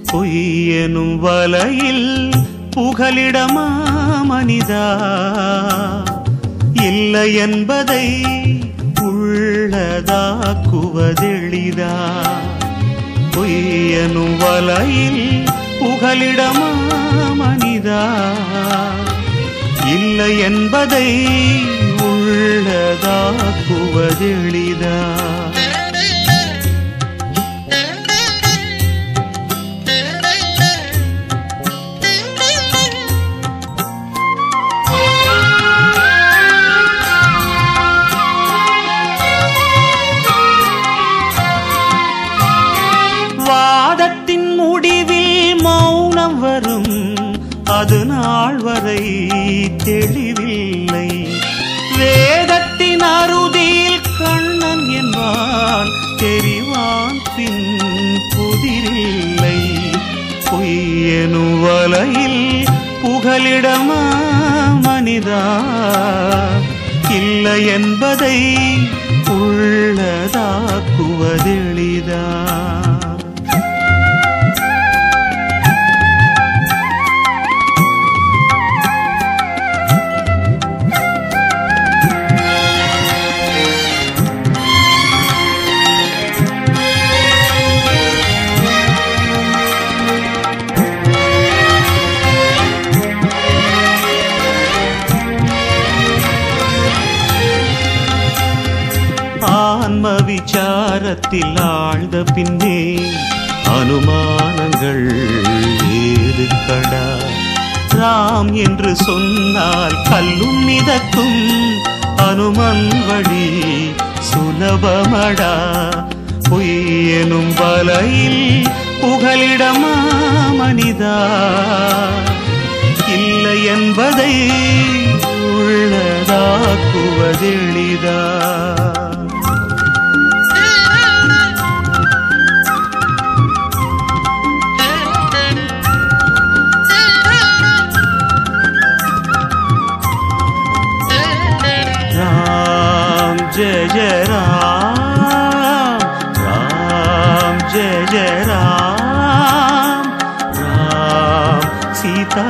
பொய்யெனும் வலையில் புகலிடமா மனிதா இல்லை என்பதை உள்ளதாக்குவதெளிதா பொய்யனும் வலையில் புகலிடமா மனிதா இல்லை என்பதை உள்ளதாக்குவதெளிதா வாதத்தின் முடிவில் மௌனம் வரும் அது நாள் வரை தெளிவில்லை வேதத்தின் அறுதியில் கண்ணன் என்பான் தெரிவான் பின் புதிரில்லை பொய்யெனும் வலையில் புகலிடமா மனிதா இல்லை என்பதை உள்ளதாக்குவதெளிதா ஆன்ம விசாரத்தில் ஆழ்ந்த பின்னே அனுமானங்கள் ஏறுக்கடா ராம் என்று சொன்னால் கல்லும் மிதக்கும் அனுமன் வழி சுலபமடா பொய்யெனும் வலையில் புகலிடமா மனிதா இல்லை என்பதை உள்ளதாக்குவதெளிதா राम जय जय राम राम जय जय राम राम सीता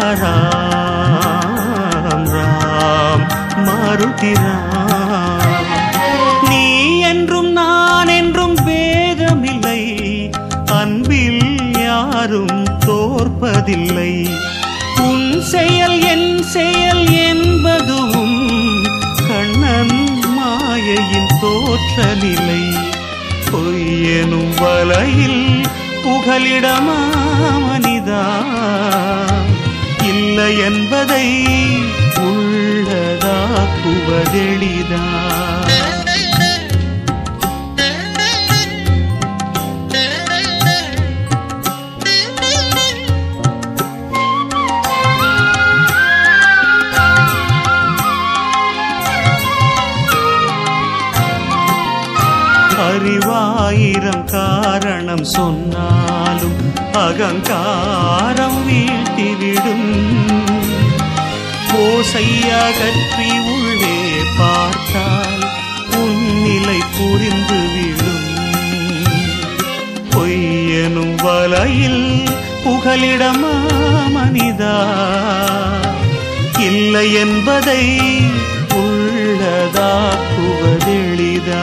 राम राम மாருதி ராம் நீ என்றும் நான் என்றும் வேதமில்லை அன்பில் யாரும் தோற்பதில்லை உன் செயல் என் செயல் என்பதுவும் கண்ணன் மாயையின் தோற்ற நிலை பொய்யெனும் வலையில் புகலிடமா மனிதா இல்லை என்பதை உள்ளதாக்குவதெளிதா அறிவாயிரம் காரணம் சொன்னாலும் அகங்காரம் வீழ்த்திவிடும் ஓசையகற்றி உள்ளே பார்த்தால் உன்னிலை புரிந்துவிடும் பொய்யனும் வலையில் புகலிடமா மனிதா இல்லை என்பதை உள்ளதாக்குவதெளிதா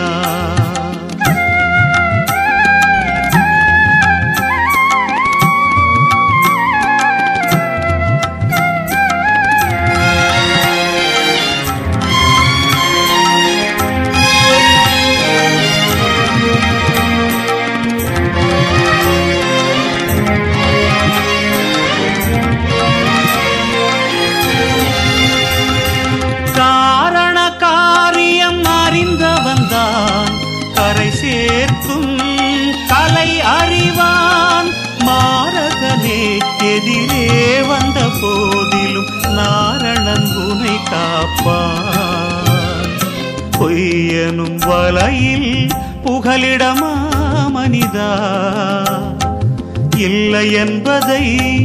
காரண காரியம் அறிந்தவன்தான் கரை சேர்க்கும் கலை அறிவான் மாரகனே எதிரே வந்த போதிலும் நாரணன் உனை காப்பான் பொய்யனும் வலையில் புகலிடமா மனிதா இல்லை என்பதை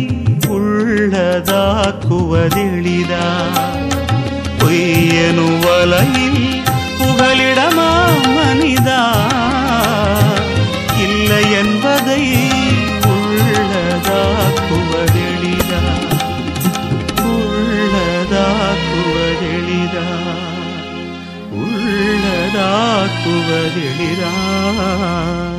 உள்ளதாக்குவதெளிதா பொய்யனும் வலையில் புகலிடமா மனிதா இல்லை என்பதை உள்ளதா ஆக்குவதெளிதா